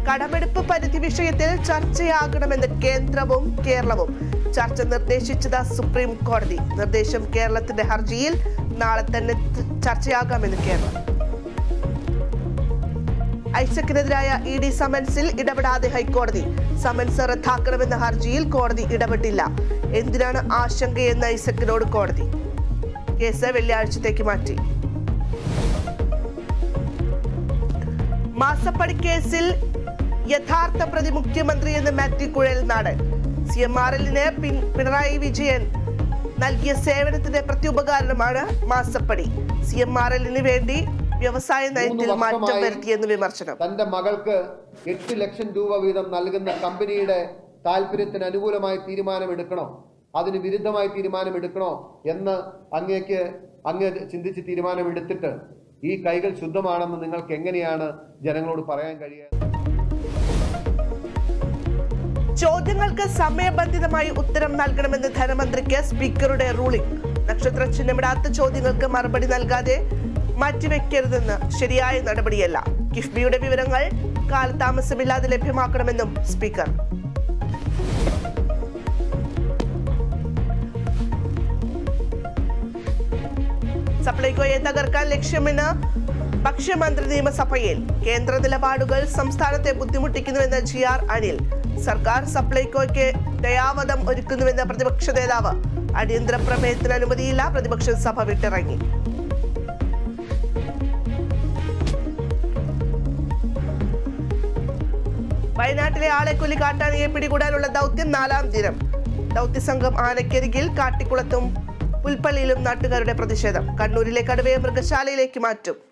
കടമെടുപ്പ് പരിധി വിഷയത്തിൽ ചർച്ചയാകണമെന്ന് കേന്ദ്രവും കേരളവും ചർച്ച നിർദ്ദേശിച്ചത് സുപ്രീം കോടതി നിർദ്ദേശം കേരളത്തിന്റെ ഹർജിയിൽ നാളെ തന്നെ ത- ചർച്ചയാകാമെന്ന് കേരളം ഐസക്കിനെതിരായ ഇ ഡി സമൻസിൽ ഇടപെടാതെ ഹൈക്കോടതി സമൻസ് റദ്ദാക്കണമെന്ന ഹർജിയിൽ കോടതി ഇടപെട്ടില്ല എന്തിനാണ് ആശങ്കയെന്ന് ഐസക്കിനോട് കോടതി കേസ് വെള്ളിയാഴ്ചത്തേക്ക് മാറ്റി മാസപ്പടി കേസിൽ യഥാർത്ഥ പ്രതി മുഖ്യമന്ത്രി എന്ന് Mathew Kuzhalnad C M R എല്ലിന് പിണറായി വിജയൻ നൽകിയ സേവനത്തിന്റെ പ്രത്യുപകാരമാണ് മാസപ്പടി സി എം ആർ എല്ലിന് വേണ്ടി വ്യവസായ നയത്തിൽ മാറ്റം വർഷമായി വരുത്തിയെന്ന് വിമർശനം തന്റെ മകൾക്ക് എട്ട് ലക്ഷം രൂപ വീതം നൽകുന്ന കമ്പനിയുടെ താല്പര്യത്തിന് അനുകൂലമായി തീരുമാനമെടുക്കണോ അതിന് വിരുദ്ധമായി തീരുമാനമെടുക്കണോ എന്ന് അങ്ങേക്ക് അങ്ങ് ചിന്തിച്ച് തീരുമാനമെടുത്തിട്ട് ഈ കൈകൾ ശുദ്ധമാണെന്ന് നിങ്ങൾക്ക് എങ്ങനെയാണ് ജനങ്ങളോട് പറയാൻ കഴിയുക ചോദ്യങ്ങൾക്ക് സമയബന്ധിതമായി ഉത്തരം നൽകണമെന്ന് ധനമന്ത്രിക്ക് സ്പീക്കറുടെ റൂളിംഗ് നക്ഷത്ര ചിഹ്നമിടാത്ത ചോദ്യങ്ങൾക്ക് മറുപടി നൽകാതെ മാറ്റിവെക്കരുതെന്ന് ശരിയായ നടപടിയല്ല കിഫ്ബിയുടെ വിവരങ്ങൾ കാലതാമസമില്ലാതെ ലഭ്യമാക്കണമെന്നും സ്പീക്കർ സപ്ലൈകോയെ തകർക്കാൻ ലക്ഷ്യമെന്ന് ഭക്ഷ്യമന്ത്രി നിയമസഭയിൽ കേന്ദ്ര നിലപാടുകൾ സംസ്ഥാനത്തെ ബുദ്ധിമുട്ടിക്കുന്നുവെന്ന് ജി ആർ അനിൽ സർക്കാർ സപ്ലൈകോയ്ക്ക് ദയാവധം ഒരുക്കുന്നുവെന്ന് പ്രതിപക്ഷ നേതാവ് അടിയന്തര പ്രമേയത്തിന് അനുമതിയില്ല പ്രതിപക്ഷം സഭ വിട്ടിറങ്ങി വയനാട്ടിലെ ആളെക്കൊല്ലി കാട്ടാനയെ പിടികൂടാനുള്ള ദൗത്യം നാലാം ദിനം ദൗത്യസംഘം ആനക്കരികിൽ കാട്ടിക്കുളത്തും പുൽപ്പള്ളിയിലും നാട്ടുകാരുടെ പ്രതിഷേധം കണ്ണൂരിലെ കടുവയെ മൃഗശാലയിലേക്ക് മാറ്റും